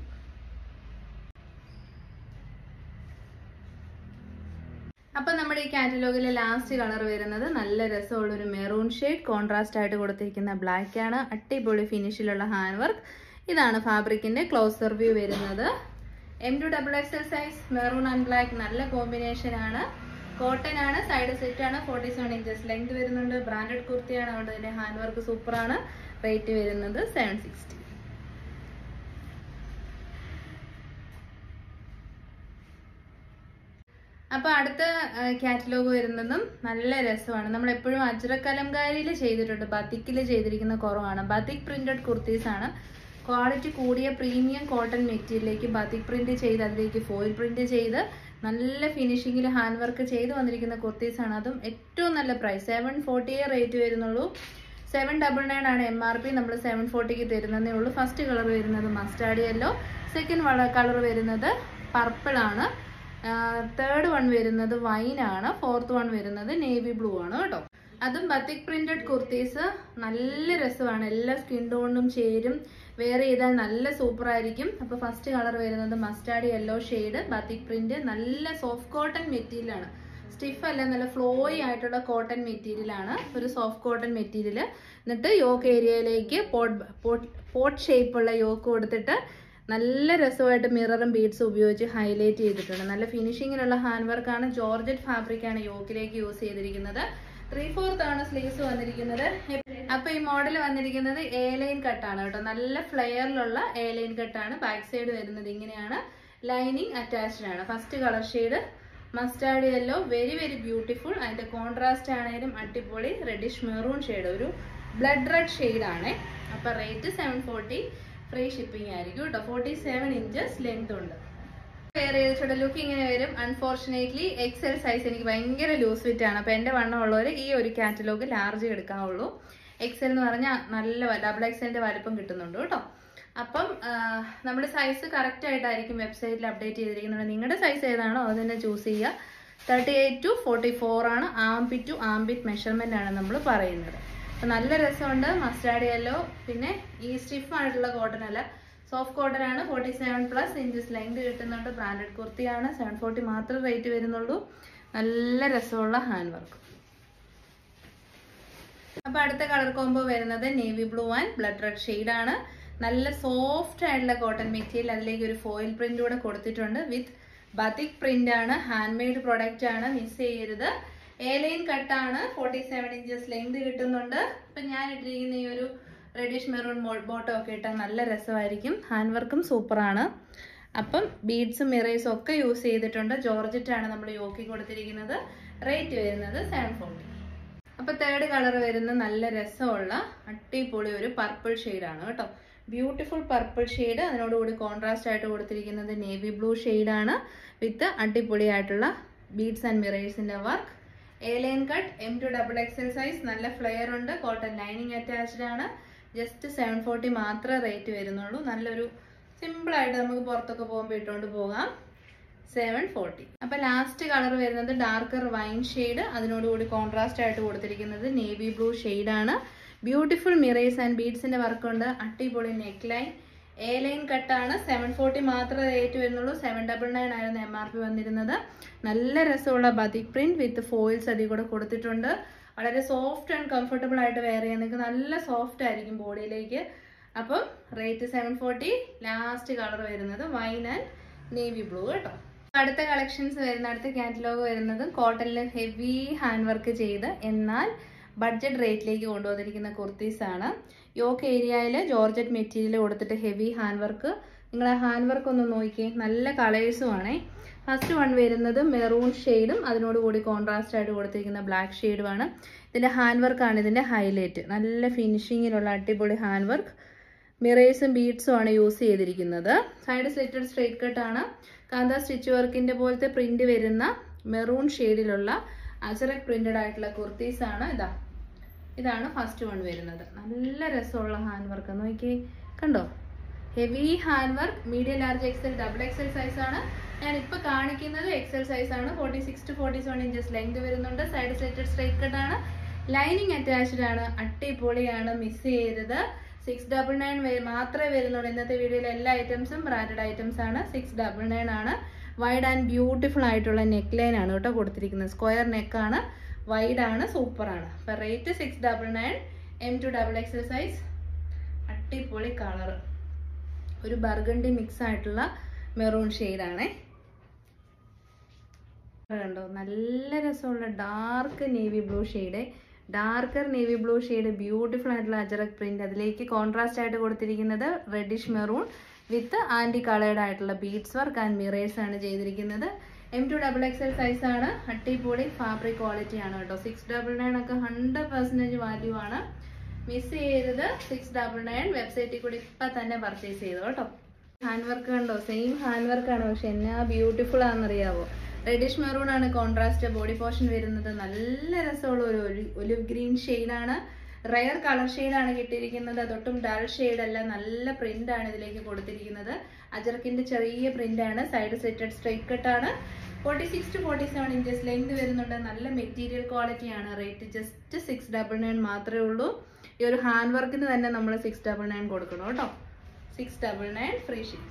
അപ്പൊ നമ്മുടെ ഈ കാറ്റലോഗിലെ ലാസ്റ്റ് കളർ വരുന്നത് നല്ല രസമുള്ള ഒരു മെറൂൺ ഷെയ്ഡ് കോൺട്രാസ്റ്റ് ആയിട്ട് കൊടുത്തിരിക്കുന്ന ബ്ലാക്ക് ആണ് അടിപൊളി ഫിനിഷിലുള്ള ഹാൻഡ് വർക്ക് ഇതാണ് ഫാബ്രിക്കിന്റെ ക്ലോസർ വ്യൂ വരുന്നത് M to double XL size maroon and black നല്ല കോമ്പിനേഷൻ ആണ് കോട്ടൺ ആണ് സൈഡ് സെറ്റ് ആണ് ഫോർട്ടി സെവൻ ഇഞ്ചസ് ലെങ്ത് വരുന്നുണ്ട് ബ്രാൻഡഡ് കുർത്തിയാണ് അതുകൊണ്ട് തന്നെ ഹാൻഡ് വർക്ക് സൂപ്പർ ആണ് റേറ്റ് വരുന്നത് സെവൻ സിക്സ്റ്റി അപ്പൊ അടുത്ത കാറ്റലോഗ് വരുന്നതും നല്ല രസമാണ് നമ്മൾ എപ്പോഴും അജ്രക് കലംകാരിയിൽ ചെയ്തിട്ടുണ്ട് ബത്തിക്കിൽ ചെയ്തിരിക്കുന്ന കുറവാണ് ബത്തിക് പ്രിന്റഡ് കുർത്തീസ് ആണ് ക്വാളിറ്റി കൂടിയ പ്രീമിയം കോട്ടൺ മെറ്റീരിയലിലേക്ക് ബത്തിക് പ്രിന്റ് ചെയ്ത് അതിലേക്ക് ഫോയിൽ പ്രിന്റ് ചെയ്ത് നല്ല ഫിനിഷിങ്ങിൽ ഹാൻഡ് വർക്ക് ചെയ്ത് വന്നിരിക്കുന്ന കുർത്തീസ് ആണ് അതും ഏറ്റവും നല്ല പ്രൈസ് സെവൻ ഫോർട്ടിയേ റേറ്റ് വരുന്നുള്ളൂ സെവൻ ഡബിൾ നയൻ ആണ് എം ആർ പി നമ്മൾ സെവൻ ഫോർട്ടിക്ക് തരുന്നതേ ഉള്ളൂ ഫസ്റ്റ് കളർ വരുന്നത് മസ്റ്റാർഡ് യെല്ലോ സെക്കൻഡ് കളർ വരുന്നത് പർപ്പിൾ ആണ് തേർഡ് വൺ വരുന്നത് വൈൻ ആണ് ഫോർത്ത് വൺ വരുന്നത് നേവി ബ്ലൂ ആണ് കേട്ടോ അതും ബത്തിക് പ്രിന്റഡ് കുർത്തീസ് നല്ല രസമാണ് എല്ലാ സ്കിൻ ടോണിനും ചേരും വേറെ ചെയ്താൽ നല്ല സൂപ്പർ ആയിരിക്കും അപ്പൊ ഫസ്റ്റ് കളർ വരുന്നത് mustard yellow shade batik print നല്ല സോഫ്റ്റ് കോട്ടൺ മെറ്റീരിയൽ ആണ് സ്റ്റിഫ് അല്ല നല്ല ഫ്ലോയി ആയിട്ടുള്ള കോട്ടൺ മെറ്റീരിയൽ ആണ് ഒരു സോഫ്റ്റ് കോട്ടൺ മെറ്റീരിയൽ എന്നിട്ട് യോക്ക് ഏരിയയിലേക്ക് പോട്ട് പോട്ട് പോട്ട് ഷേപ്പുള്ള യോക്ക് കൊടുത്തിട്ട് നല്ല രസമായിട്ട് മിററും ബീഡ്സും ഉപയോഗിച്ച് ഹൈലൈറ്റ് ചെയ്തിട്ടുണ്ട് നല്ല ഫിനിഷിങ്ങിലുള്ള ഹാൻഡ് വർക്കാണ് ജോർജറ്റ് ഫാബ്രിക് ആണ് യോക്കിലേക്ക് യൂസ് ചെയ്തിരിക്കുന്നത് ത്രീ ഫോർത്ത് ആണ് സ്ലീവ്സ് വന്നിരിക്കുന്നത് അപ്പൊ ഈ മോഡൽ വന്നിരിക്കുന്നത് എ ലൈൻ കട്ടാണ് കേട്ടോ നല്ല ഫ്ലെയറിലുള്ള എ ലൈൻ കട്ടാണ് ബാക്ക് സൈഡ് വരുന്നത് ഇങ്ങനെയാണ് ലൈനിങ് അറ്റാച്ച്ഡ് ആണ് first colour shade mustard yellow very very beautiful അതിന്റെ കോൺട്രാസ്റ്റ് ആണെങ്കിലും അടിപൊളി റെഡിഷ് മെറൂൺ ഷെയ്ഡ് ഒരു ബ്ലഡ് റെഡ് ഷെയ്ഡ് ആണ് അപ്പൊ rate seven forty free shipping ആയിരിക്കും കേട്ടോ ഫോർട്ടി സെവൻ ഇഞ്ചസ് ലെങ്ത് ഉണ്ട് വേറെ ചെയ്തിട്ടുള്ള ലുക്ക് ഇങ്ങനെ വരും അൺഫോർച്ചുനേറ്റ്ലി എക്സൽ സൈസ് എനിക്ക് ഭയങ്കര ലൂസ് ഫിറ്റ് ആണ് അപ്പൊ എന്റെ വണ്ണം ഉള്ളവർ ഈ ഒരു കാറ്റലോഗ് ലാർജ് എടുക്കാവുള്ളൂ എക്സൽ എന്ന് പറഞ്ഞാൽ നല്ല ഡബിൾ എക്സലിന്റെ വലുപ്പം കിട്ടുന്നുണ്ട് കേട്ടോ അപ്പം നമ്മുടെ സൈസ് കറക്റ്റ് ആയിട്ടായിരിക്കും വെബ്സൈറ്റിൽ അപ്ഡേറ്റ് ചെയ്തിരിക്കുന്നത് നിങ്ങളുടെ സൈസ് ഏതാണോ അത് തന്നെ ചൂസ് ചെയ്യുക thirty eight to forty four ആണ് ആംബിറ്റ് ടു ആംബിറ്റ് മെഷർമെന്റ് ആണ് നമ്മൾ പറയുന്നത് അപ്പൊ നല്ല രസമുണ്ട് മസ്റ്റാർഡ് യെല്ലോ പിന്നെ ഈ സ്റ്റിഫ് ആയിട്ടുള്ള കോട്ടൺ അല്ല സോഫ്റ്റ് കോട്ടൺ ആണ് forty seven plus inches length കിട്ടുന്നുണ്ട് ബ്രാൻഡഡ് കുർത്തിയാണ് സെവൻ ഫോർട്ടി മാത്രം റേറ്റ് വരുന്നുള്ളൂ നല്ല രസമുള്ള ഹാൻഡ് വർക്ക് അപ്പൊ അടുത്ത കളർ കോംബോ വരുന്നത് navy blue and blood red shade ആണ് നല്ല സോഫ്റ്റ് ആയിട്ടുള്ള കോട്ടൺ മെറ്റീരിയൽ അതിലേക്ക് ഒരു ഫോയിൽ പ്രിന്റ് കൂടെ കൊടുത്തിട്ടുണ്ട് വിത്ത് ബത്തിക് പ്രിന്റ് ആണ് ഹാൻഡ് മെയ്ഡ് പ്രൊഡക്റ്റ് ആണ് മിസ് ചെയ്യരുത് ഏലൈൻ കട്ടാണ് ഫോർട്ടി സെവൻ ഇഞ്ചസ് ലെങ്ത് കിട്ടുന്നുണ്ട് അപ്പൊ ഞാൻ ഇട്ടിരിക്കുന്ന ഈ ഒരു റെഡിഷ് മെറൂൺ ബോട്ടം ഒക്കെ ഇട്ടാൽ നല്ല രസമായിരിക്കും ഹാൻഡ് വർക്കും സൂപ്പറാണ് അപ്പം ബീഡ്സും മിറേഴ്സും ഒക്കെ യൂസ് ചെയ്തിട്ടുണ്ട് ജോർജറ്റ് ആണ് നമ്മൾ യോക്കി കൊടുത്തിരിക്കുന്നത് റേറ്റ് വരുന്നത് സെവൻ ഫോർട്ടി അപ്പൊ തേർഡ് കളർ വരുന്ന നല്ല രസമുള്ള അടിപൊളി ഒരു പർപ്പിൾ ആണ് കേട്ടോ ബ്യൂട്ടിഫുൾ പർപ്പിൾ ഷെയ്ഡ് അതിനോടുകൂടി കോൺട്രാസ്റ്റ് ആയിട്ട് കൊടുത്തിരിക്കുന്നത് നേവി ബ്ലൂ ആണ് വിത്ത് അടിപൊളിയായിട്ടുള്ള ബീഡ്സ് ആൻഡ് മിറേഴ്സിന്റെ work A line cut M to double XL size നല്ല ഫ്ലെയർ ഉണ്ട് കോട്ടൺ ലൈനിങ് അറ്റാച്ച്ഡ് ആണ് ജസ്റ്റ് സെവൻ ഫോർട്ടി മാത്രമേ റേറ്റ് വരുന്നുള്ളൂ നല്ലൊരു സിമ്പിൾ ആയിട്ട് നമുക്ക് പുറത്തൊക്കെ പോകുമ്പോൾ ഇട്ടുകൊണ്ട് പോകാം സെവൻ ഫോർട്ടി അപ്പൊ ലാസ്റ്റ് കളർ വരുന്നത് ഡാർക്കർ വൈൻ ഷെയ്ഡ് അതിനോടുകൂടി കോൺട്രാസ്റ്റ് ആയിട്ട് കൊടുത്തിരിക്കുന്നത് നേവി ബ്ലൂ ആണ് ബ്യൂട്ടിഫുൾ മിറേഴ്സ് ആൻഡ് ബീഡ്സിന്റെ വർക്ക് ഉണ്ട് അടിപൊളി നെക്ക് ലൈൻ എ ലൈൻ കട്ടാണ് സെവൻ ഫോർട്ടി മാത്രമേ റേറ്റ് വരുന്നുള്ളൂ സെവൻ ഡബിൾ നയൻ ആയിരുന്നു എം ആർ പി വന്നിരുന്നത് നല്ല രസമുള്ള ബതിക് പ്രിന്റ് വിത്ത് ഫോയിൽസ് അതിൽ കൂടെ കൊടുത്തിട്ടുണ്ട് വളരെ സോഫ്റ്റ് ആൻഡ് കംഫർട്ടബിൾ ആയിട്ട് വെയർ ചെയ്യാൻ നിങ്ങൾക്ക് നല്ല സോഫ്റ്റ് ആയിരിക്കും ബോഡിയിലേക്ക് അപ്പം rate seven forty last colour വരുന്നത് വൈൻ ആൻഡ് നേവി ബ്ലൂ കേട്ടോ അടുത്ത കളക്ഷൻസ് വരുന്ന അടുത്ത കാറ്റലോഗ് വരുന്നത് കോട്ടണിൽ ഹെവി ഹാൻഡ് വർക്ക് ചെയ്ത് എന്നാൽ ബഡ്ജറ്റ് റേറ്റിലേക്ക് കൊണ്ടുവന്നിരിക്കുന്ന കുർത്തീസ് ആണ് യോക്ക് ഏരിയയിൽ ജോർജറ്റ് മെറ്റീരിയൽ കൊടുത്തിട്ട് ഹെവി ഹാൻഡ് വർക്ക് നിങ്ങൾ ആ ഹാൻഡ് വർക്ക് ഒന്ന് നോക്കിയേ നല്ല കളേഴ്സും ആണേ ഫസ്റ്റ് വൺ വരുന്നത് മെറൂൺ ഷെയ്ഡും അതിനോട് കൂടി കോൺട്രാസ്റ്റ് ആയിട്ട് കൊടുത്തിരിക്കുന്ന ബ്ലാക്ക് ഷെയ്ഡുമാണ് ഇതിന്റെ ഹാൻഡ് വർക്കാണ് ഇതിന്റെ ഹൈലൈറ്റ് നല്ല ഫിനിഷിങ്ങിലുള്ള അടിപൊളി ഹാൻഡ് വർക്ക് മിറേഴ്സും ബീഡ്സും ആണ് യൂസ് ചെയ്തിരിക്കുന്നത് സൈഡ് സ്ലിറ്റഡ് സ്ട്രേറ്റ് കട്ട് ആണ് കാന്ത സ്റ്റിച്ച് വർക്കിന്റെ പോലത്തെ പ്രിന്റ് വരുന്ന മെറൂൺ ഷെയ്ഡിലുള്ള അജറക് പ്രിന്റഡ് ആയിട്ടുള്ള കുർത്തീസ് ആണ് ഇതാ ഇതാണ് ഫസ്റ്റ് വൺ വരുന്നത് നല്ല രസമുള്ള ഹാൻഡ് വർക്ക് നോക്കിയേ കണ്ടോ heavy hand work medium large XL double XL size ആണ് ഞാൻ ഇപ്പൊ കാണിക്കുന്നത് എക്സൽ സൈസ് ആണ് forty six to forty seven inches length വരുന്നുണ്ട് സൈഡ് സ്ലിറ്റഡ് സ്ട്രൈറ്റ് കട്ട് ആണ് ലൈനിങ് അറ്റാച്ച്ഡ് ആണ് അടിപൊളിയാണ് മിസ് ചെയ്തത് സിക്സ് ഡബിൾ നയൻ മാത്രമേ വരുന്നുള്ളൂ ഇന്നത്തെ വീഡിയോയിലെ എല്ലാ ഐറ്റംസും ബ്രാൻഡഡ് ഐറ്റംസ് ആണ് സിക്സ് ഡബിൾ നയൻ ആണ് വൈഡ് ആൻഡ് ബ്യൂട്ടിഫുൾ ആയിട്ടുള്ള നെക്ക് ലൈൻ ആണ് കേട്ടോ കൊടുത്തിരിക്കുന്നത് സ്ക്വയർ നെക്കാണ് വൈഡ് ആണ് സൂപ്പർ ആണ് അപ്പൊ rate six double nine M to double XL size അടിപൊളി കളർ ഒരു ബർഗണ്ടി മിക്സ് ആയിട്ടുള്ള മെറൂൺ ഷെയ്ഡാണേ കണ്ടോ നല്ല രസമുള്ള dark navy blue shade darker navy blue shade beautiful ആയിട്ടുള്ള അജറക് പ്രിന്റ് അതിലേക്ക് കോൺട്രാസ്റ്റ് ആയിട്ട് കൊടുത്തിരിക്കുന്നത് റെഡിഷ് മെറൂൺ വിത്ത് ആന്റി കളേർഡ് ആയിട്ടുള്ള ബീഡ്സ് വർക്ക് ആൻഡ് മിറേഴ്സ് ആണ് ചെയ്തിരിക്കുന്നത് M to double X L size ആണ് അട്ടിപ്പൊളി ഫാബ്രിക് ക്വാളിറ്റി ആണ് കേട്ടോ സിക്സ് ഡബിൾ നയൻ ഒക്കെ ഹൺഡ്രഡ് പെർസെൻറ്റേജ് വാല്യൂ ആണ് മിസ് ചെയ്തത് സിക്സ് ഡബിൾ നയൻ വെബ്സൈറ്റിൽ കൂടി ഇപ്പം തന്നെ പർച്ചേസ് ചെയ്തു കേട്ടോ ഹാൻഡ് വർക്ക് കണ്ടോ സെയിം ഹാൻഡ് വർക്ക് ആണ് പക്ഷെ എന്നാ ബ്യൂട്ടിഫുൾ ആണെന്നറിയാവോ റെഡിഷ് മെറൂൺ ആണ് കോൺട്രാസ്റ്റ് ബോഡി പോർഷൻ വരുന്നത് നല്ല രസമുള്ള ഒരു ഒലിവ് ഗ്രീൻ ആണ് റയർ കളർ ആണ് കിട്ടിയിരിക്കുന്നത് അതൊട്ടും ഡൾ ഷെയ്ഡ് അല്ല നല്ല പ്രിന്റ് ആണ് ഇതിലേക്ക് കൊടുത്തിരിക്കുന്നത് അജർക്കിന്റെ ചെറിയ പ്രിന്റ് ആണ് സൈഡ് സെറ്റഡ് സ്ട്രൈറ്റ് കട്ട് ആണ് forty six to forty seven inches length വരുന്നുണ്ട് നല്ല മെറ്റീരിയൽ ക്വാളിറ്റി ആണ് rate just six double nine മാത്രമേ ഉള്ളൂ ഈ ഒരു ഹാൻഡ് വർക്കിന് തന്നെ നമ്മൾ സിക്സ് ഡബിൾ നയൻ കൊടുക്കണം കേട്ടോ six double nine free ship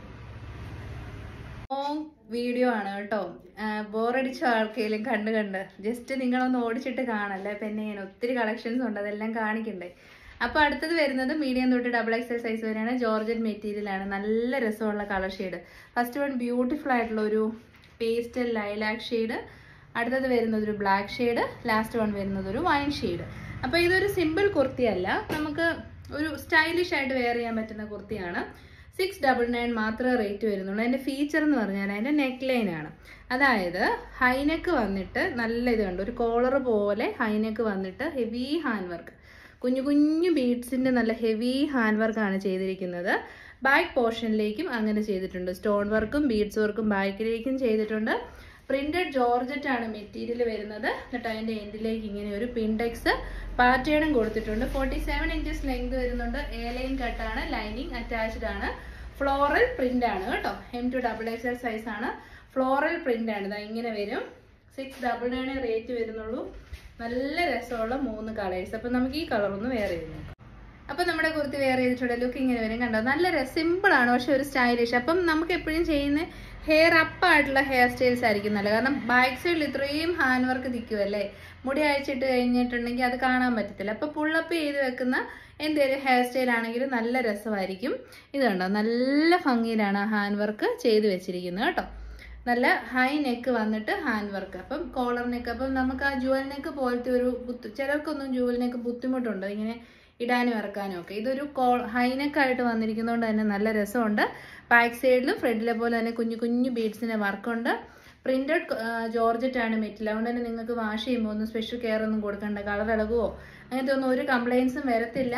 long video ആണ് കേട്ടോ ബോറടിച്ച ആൾക്കെങ്കിലും കണ്ട് കണ്ട് ജസ്റ്റ് നിങ്ങളൊന്ന് ഓടിച്ചിട്ട് കാണല്ലേ അപ്പം എന്നെ ചെയ്യാൻ ഒത്തിരി കളക്ഷൻസ് ഉണ്ട് അതെല്ലാം കാണിക്കണ്ടേ അപ്പോൾ അടുത്തത് വരുന്നത് മീഡിയം തൊട്ട് ഡബിൾ എക്സൽ സൈസ് വരെയാണ് ജോർജൻ മെറ്റീരിയൽ ആണ് നല്ല രസമുള്ള colour shade first one beautiful ആയിട്ടുള്ള ഒരു പേസ്റ്റൽ ലൈലാക്ക് ഷെയ്ഡ് അടുത്തത് വരുന്നത് ഒരു ബ്ലാക്ക് ഷെയ്ഡ് ലാസ്റ്റ് വൺ വരുന്നത് ഒരു വൈൻ ഷെയ്ഡ് അപ്പോൾ ഇതൊരു സിമ്പിൾ കുർത്തിയല്ല നമുക്ക് ഒരു സ്റ്റൈലിഷ് ആയിട്ട് വെയർ ചെയ്യാൻ പറ്റുന്ന കുർത്തിയാണ് സിക്സ് ഡബിൾ നയൻ മാത്രമേ റേറ്റ് വരുന്നുള്ളൂ അതിൻ്റെ ഫീച്ചർ എന്ന് പറഞ്ഞാൽ അതിൻ്റെ നെക്ക് ലൈൻ ആണ് അതായത് ഹൈനെക്ക് വന്നിട്ട് നല്ല ഇത് കണ്ടു ഒരു കോളർ പോലെ ഹൈനെക്ക് വന്നിട്ട് ഹെവി ഹാൻഡ് വർക്ക് കുഞ്ഞു കുഞ്ഞു ബീഡ്സിൻ്റെ നല്ല ഹെവി ഹാൻഡ് വർക്കാണ് ചെയ്തിരിക്കുന്നത് ബാക്ക് പോർഷനിലേക്കും അങ്ങനെ ചെയ്തിട്ടുണ്ട് സ്റ്റോൺ വർക്കും ബീഡ്സ് വർക്കും ബാക്കിലേക്കും ചെയ്തിട്ടുണ്ട് പ്രിന്റഡ് ജോർജറ്റ് ആണ് മെറ്റീരിയൽ വരുന്നത് എന്നിട്ട് അതിൻ്റെ എൻഡിലേക്ക് ഇങ്ങനെ ഒരു പിൻഡെക്സ് പാറ്റേണും കൊടുത്തിട്ടുണ്ട് ഫോർട്ടി സെവൻ ഇഞ്ചസ് ലെങ്ത് വരുന്നുണ്ട് എ ലൈൻ കട്ടാണ് ലൈനിങ് അറ്റാച്ച്ഡ് ആണ് ഫ്ലോറൽ പ്രിന്റ് ആണ് കേട്ടോ M to double X L size ആണ് ഫ്ലോറൽ പ്രിന്റ് ആണ് ഇതാ ഇങ്ങനെ വരും സിക്സ് ഡബിൾ നയൻ റേറ്റ് വരുന്നുള്ളൂ നല്ല രസമുള്ള മൂന്ന് കളേഴ്സ് അപ്പം നമുക്ക് ഈ കളർ ഒന്ന് വേറെ ചെയ്ത് നോക്കാം അപ്പം നമ്മുടെ കുർത്തി വേറെ ചെയ്തിട്ടുണ്ട് ലുക്ക് ഇങ്ങനെ വരും കണ്ടോ നല്ല സിമ്പിൾ ആണ് പക്ഷെ ഒരു സ്റ്റൈലിഷ് അപ്പം നമുക്ക് എപ്പോഴും ചെയ്യുന്ന ഹെയർ അപ്പ് ആയിട്ടുള്ള ഹെയർ സ്റ്റൈൽസ് ആയിരിക്കും നല്ലത് കാരണം ബാക്ക് സൈഡിൽ ഇത്രയും ഹാൻഡ് വർക്ക് നിൽക്കുമല്ലേ മുടി അയച്ചിട്ട് കഴിഞ്ഞിട്ടുണ്ടെങ്കിൽ അത് കാണാൻ പറ്റത്തില്ല അപ്പോൾ പുള്ളപ്പ് ചെയ്ത് വെക്കുന്ന എന്തെങ്കിലും ഹെയർ സ്റ്റൈൽ ആണെങ്കിലും നല്ല രസമായിരിക്കും ഇത് കണ്ടോ നല്ല ഭംഗിയിലാണ് ഹാൻഡ് വർക്ക് ചെയ്ത് വെച്ചിരിക്കുന്നത് കേട്ടോ നല്ല ഹൈ നെക്ക് വന്നിട്ട് ഹാൻഡ് വർക്ക് അപ്പം കോളർ നെക്ക് അപ്പം നമുക്ക് ആ ജുവൽ നെക്ക് പോലത്തെ ഒരു ബുദ്ധി ചിലർക്കൊന്നും ജുവൽ നെക്ക് ബുദ്ധിമുട്ടുണ്ട് ഇങ്ങനെ ഇടാനും ഇറക്കാനും ഒക്കെ ഇതൊരു കോ ഹൈ നെക്ക് ആയിട്ട് വന്നിരിക്കുന്നതുകൊണ്ട് തന്നെ നല്ല രസമുണ്ട് ബാക്ക് സൈഡിലും ഫ്രണ്ടിലെ പോലെ തന്നെ കുഞ്ഞു കുഞ്ഞു ബീഡ്സിൻ്റെ വർക്കുണ്ട് പ്രിന്റഡ് ജോർജറ്റ് ആണ് മെറ്റീരിയൽ അതുകൊണ്ട് തന്നെ നിങ്ങൾക്ക് വാഷ് ചെയ്യുമ്പോൾ ഒന്നും സ്പെഷ്യൽ കെയർ ഒന്നും കൊടുക്കണ്ട കളർ ഇളകുവോ അങ്ങനത്തെ ഒന്നും ഒരു കംപ്ലൈൻസും വരത്തില്ല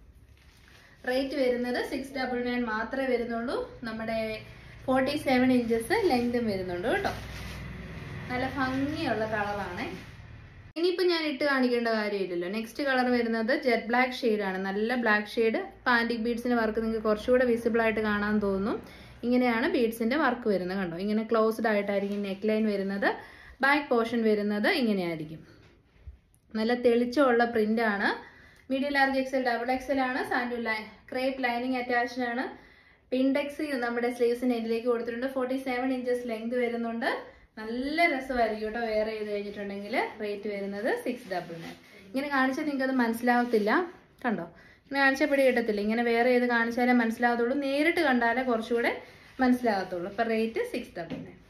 റേറ്റ് വരുന്നത് സിക്സ് ഡബിൾ നയൻ മാത്രമേ വരുന്നുള്ളൂ നമ്മുടെ ഫോർട്ടി സെവൻ ഇഞ്ചസ് ലെങ്തും വരുന്നുണ്ട് കേട്ടോ നല്ല ഭംഗിയുള്ള കളറാണ് ഇനിയിപ്പോൾ ഞാൻ ഇട്ട് കാണിക്കേണ്ട കാര്യമില്ലല്ലോ നെക്സ്റ്റ് കളർ വരുന്നത് ജെറ്റ് ബ്ലാക്ക് ആണ് നല്ല ബ്ലാക്ക് ഷെയ്ഡ് പാൻറ്റിക് ബീഡ്സിൻ്റെ വർക്ക് നിങ്ങൾക്ക് കുറച്ചുകൂടെ വിസിബിൾ ആയിട്ട് കാണാൻ തോന്നും ഇങ്ങനെയാണ് ബീഡ്സിൻ്റെ വർക്ക് വരുന്നത് കണ്ടോ ഇങ്ങനെ ക്ലോസ്ഡ് ആയിട്ടായിരിക്കും നെക്ക് ലൈൻ വരുന്നത് ബാക്ക് പോർഷൻ വരുന്നത് ഇങ്ങനെയായിരിക്കും നല്ല തെളിച്ചമുള്ള പ്രിന്റ് ആണ് medium large XL double XL ആണ് സാൻഡു ലൈ ക്രേപ്പ് ലൈനിങ് അറ്റാച്ച്ഡ് ആണ് പിൻഡെക്സ് നമ്മുടെ സ്ലീവ്സിന് ഇതിലേക്ക് കൊടുത്തിട്ടുണ്ട് ഫോർട്ടി സെവൻ ഇഞ്ചസ് ലെങ്ത് വരുന്നുണ്ട് നല്ല രസമായിരിക്കും കേട്ടോ വെയർ ചെയ്ത് കഴിഞ്ഞിട്ടുണ്ടെങ്കിൽ റേറ്റ് വരുന്നത് സിക്സ് ഡബിൾ നയൻ ഇങ്ങനെ കാണിച്ചാൽ നിങ്ങൾക്ക് അത് മനസ്സിലാവത്തില്ല കണ്ടോ ഇങ്ങനെ കാണിച്ചാൽ പിടി കിട്ടത്തില്ല ഇങ്ങനെ വേറെ ചെയ്ത് കാണിച്ചാലേ മനസ്സിലാകത്തുള്ളൂ നേരിട്ട് കണ്ടാലേ കുറച്ചുകൂടെ മനസ്സിലാകത്തുള്ളൂ അപ്പം റേറ്റ് സിക്സ് ഡബിൾ നയൻ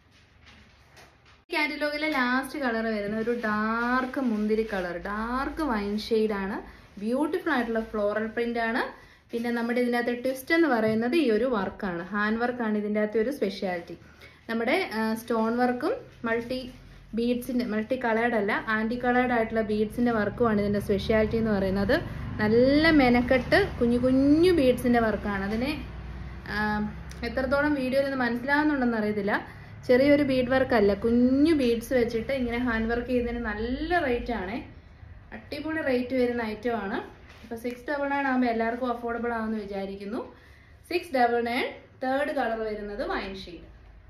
കാറ്റലോഗിലെ ലാസ്റ്റ് കളർ വരുന്ന ഒരു ഡാർക്ക് മുന്തിരി കളർ ഡാർക്ക് വൈൻ ആണ് ബ്യൂട്ടിഫുൾ ആയിട്ടുള്ള ഫ്ലോറൽ പ്രിന്റ് ആണ് പിന്നെ നമ്മുടെ ഇതിനകത്ത് ട്വിസ്റ്റ് എന്ന് പറയുന്നത് ഈ ഒരു വർക്കാണ് ഹാൻഡ് വർക്കാണ് ഇതിൻ്റെ അകത്തെ ഒരു സ്പെഷ്യാലിറ്റി നമ്മുടെ സ്റ്റോൺ വർക്കും മൾട്ടി ബീഡ്സിൻ്റെ മൾട്ടി കളേർഡ് അല്ല ആൻറ്റി കളേർഡ് ആയിട്ടുള്ള ബീഡ്സിൻ്റെ വർക്കുമാണ് ഇതിൻ്റെ സ്പെഷ്യാലിറ്റി എന്ന് പറയുന്നത് നല്ല മെനക്കെട്ട് കുഞ്ഞു കുഞ്ഞു ബീഡ്സിൻ്റെ വർക്കാണ് അതിനെ എത്രത്തോളം വീഡിയോയിൽ നിന്ന് മനസ്സിലാവുന്നുണ്ടെന്ന് അറിയത്തില്ല ചെറിയൊരു ബീഡ് വർക്ക് അല്ല കുഞ്ഞു ബീഡ്സ് വെച്ചിട്ട് ഇങ്ങനെ ഹാൻഡ് വർക്ക് ചെയ്യുന്നതിന് നല്ല റേറ്റ് ആണ് അടിപൊളി റേറ്റ് വരുന്ന ഐറ്റം ആണ് അപ്പോൾ സിക്സ് ഡബിൾ നയൻ ആകുമ്പോൾ എല്ലാവർക്കും അഫോർഡബിൾ ആകുമെന്ന് വിചാരിക്കുന്നു six double nine third colour വരുന്നത് വൈൻ ഷെയ്ഡ്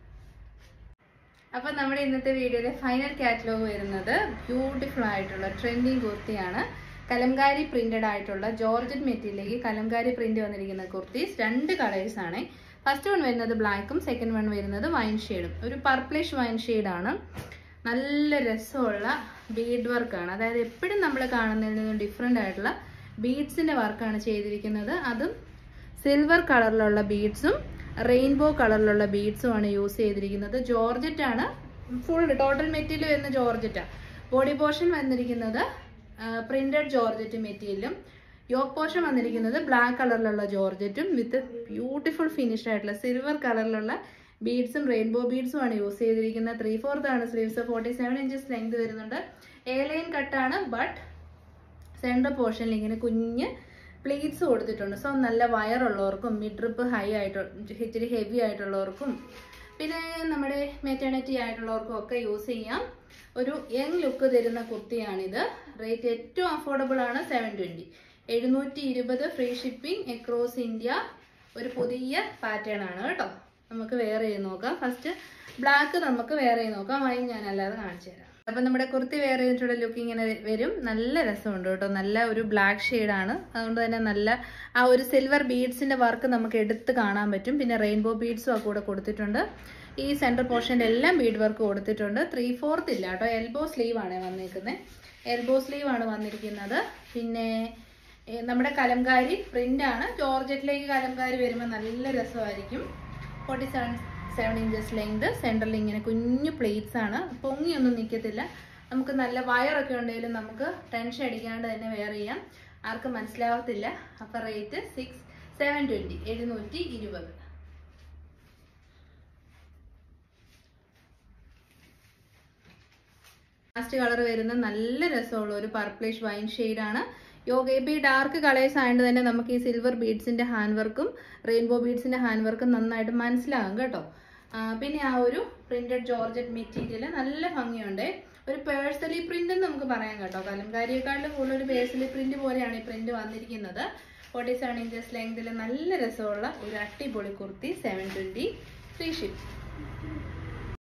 അപ്പം നമ്മുടെ ഇന്നത്തെ വീഡിയോയിലെ ഫൈനൽ കാറ്റലോഗ് വരുന്നത് ബ്യൂട്ടിഫുൾ ആയിട്ടുള്ള ട്രെൻഡിങ് കുർത്തിയാണ് കലംകാരി പ്രിന്റഡ് ആയിട്ടുള്ള ജോർജറ്റ് മെറ്റീരിയലിലേക്ക് കലംകാരി പ്രിന്റ് വന്നിരിക്കുന്ന കുർത്തീസ് രണ്ട് കളേഴ്സ് ആണ് ഫസ്റ്റ് വൺ വരുന്നത് ബ്ലാക്കും സെക്കൻഡ് വൺ വരുന്നത് വൈൻ ഷെയ്ഡും ഒരു പർപ്പിളിഷ് വൈൻ ഷെയ്ഡാണ് നല്ല രസമുള്ള ബീഡ് വർക്കാണ് അതായത് എപ്പോഴും നമ്മൾ കാണുന്നതിൽ നിന്നും ഡിഫറെൻ്റ് ആയിട്ടുള്ള ബീഡ്സിൻ്റെ വർക്കാണ് ചെയ്തിരിക്കുന്നത് അതും സിൽവർ കളറിലുള്ള ബീഡ്സും റെയിൻബോ കളറിലുള്ള ബീഡ്സും ആണ് യൂസ് ചെയ്തിരിക്കുന്നത് ജോർജറ്റ് ആണ് ഫുൾ ടോട്ടൽ മെറ്റീരിയൽ വരുന്ന ജോർജറ്റാണ് ബോഡി പോർഷൻ വന്നിരിക്കുന്നത് പ്രിന്റഡ് ജോർജറ്റ് മെറ്റീരിയലും യോക്ക് പോഷൻ വന്നിരിക്കുന്നത് ബ്ലാക്ക് കളറിലുള്ള ജോർജറ്റും വിത്ത് ബ്യൂട്ടിഫുൾ ഫിനിഷ്ഡ് ആയിട്ടുള്ള സിൽവർ കളറിലുള്ള ബീഡ്സും റെയിൻബോ ബീഡ്സും ആണ് യൂസ് ചെയ്തിരിക്കുന്നത് ത്രീ ഫോർത്ത് ആണ് sleeves forty seven inches length വരുന്നുണ്ട് എ ലൈൻ കട്ടാണ് ബട്ട് സെൻട്രൽ പോർഷനിൽ ഇങ്ങനെ കുഞ്ഞ് പ്ലീറ്റ്സ് കൊടുത്തിട്ടുണ്ട് സോ നല്ല വയറുള്ളവർക്കും മിഡ് ട്രിപ്പ് ഹൈ ആയിട്ട് ഇച്ചിരി ഹെവി ആയിട്ടുള്ളവർക്കും പിന്നെ നമ്മുടെ മെറ്റേണിറ്റി ആയിട്ടുള്ളവർക്കും ഒക്കെ യൂസ് ചെയ്യാം ഒരു യങ് ലുക്ക് തരുന്ന കുർത്തിയാണിത് റേറ്റ് ഏറ്റവും അഫോർഡബിൾ ആണ് സെവൻ ട്വൻറ്റി എഴുന്നൂറ്റി ഇരുപത് ഫ്രീ ഷിപ്പിംഗ് അക്രോസ് ഇന്ത്യ ഒരു പുതിയ പാറ്റേൺ ആണ് കേട്ടോ നമുക്ക് വേറെ ചെയ്ത് നോക്കാം ഫസ്റ്റ് ബ്ലാക്ക് നമുക്ക് വേറെ ചെയ്ത് നോക്കാം വൈൻ ഞാൻ അല്ലാതെ കാണിച്ചു തരാം അപ്പൊ നമ്മുടെ കുർത്തി വേറെ ചെയ്തിട്ടുള്ള ലുക്ക് ഇങ്ങനെ വരും നല്ല രസമുണ്ട് കേട്ടോ നല്ല ഒരു ബ്ലാക്ക് ആണ് അതുകൊണ്ട് തന്നെ നല്ല ആ ഒരു സിൽവർ ബീഡ്സിന്റെ വർക്ക് നമുക്ക് എടുത്ത് കാണാൻ പറ്റും പിന്നെ റെയിൻബോ ബീഡ്സും ആ കൂടെ കൊടുത്തിട്ടുണ്ട് ഈ സെൻറ്റർ പോർഷൻ്റെ എല്ലാം ബീഡ് വർക്ക് കൊടുത്തിട്ടുണ്ട് ത്രീ ഫോർത്ത് ഇല്ല കേട്ടോ എൽബോ സ്ലീവ് ആണ് വന്നിരിക്കുന്നത് എൽബോ സ്ലീവ് ആണ് വന്നിരിക്കുന്നത് പിന്നെ ഏ, നമ്മുടെ കലംകാരി പ്രിന്റ് ആണ് ജോർജറ്റിലേക്ക് കലംകാരി വരുമ്പോൾ നല്ല രസമായിരിക്കും forty seven seven inches length സെൻറ്ററിൽ ഇങ്ങനെ കുഞ്ഞു പ്ലേറ്റ്സ് ആണ് പൊങ്ങിയൊന്നും നിൽക്കത്തില്ല നമുക്ക് നല്ല വയറൊക്കെ ഉണ്ടെങ്കിലും നമുക്ക് ടെൻഷൻ അടിക്കാണ്ട് തന്നെ വെയർ ചെയ്യാം ആർക്കും മനസ്സിലാവത്തില്ല അപ്പം റേറ്റ് സിക്സ് സെവൻ ട്വൻറ്റി എഴുന്നൂറ്റി ഇരുപത് ലാസ്റ്റ് കളർ വരുന്ന നല്ല രസമുള്ള ഒരു പർപ്പിളിഷ് വൈൻ ആണ് യോഗ ഇപ്പം ഈ ഡാർക്ക് കളേഴ്സ് ആയതുകൊണ്ട് തന്നെ നമുക്ക് ഈ സിൽവർ ബീഡ്സിന്റെ ഹാൻഡ് വർക്കും റെയിൻബോ ബീഡ്സിന്റെ ഹാൻഡ് വർക്കും നന്നായിട്ട് മനസ്സിലാകും കേട്ടോ ആ, പിന്നെ ആ ഒരു പ്രിന്റഡ് ജോർജറ്റ് മെറ്റീരിയൽ നല്ല ഭംഗിയുണ്ട് ഒരു പേഴ്സലി പ്രിന്റ് എന്ന് നമുക്ക് പറയാം കേട്ടോ കലംകാരിയെക്കാളും കൂടുതൽ ഒരു പേഴ്സലി പ്രിന്റ് പോലെയാണ് ഈ പ്രിന്റ് വന്നിരിക്കുന്നത് ഫോർട്ടി സെവൻ ഇഞ്ചസ് ലെങ്തിൽ നല്ല രസമുള്ള ഒരു അടിപൊളി kurti seven twenty free ship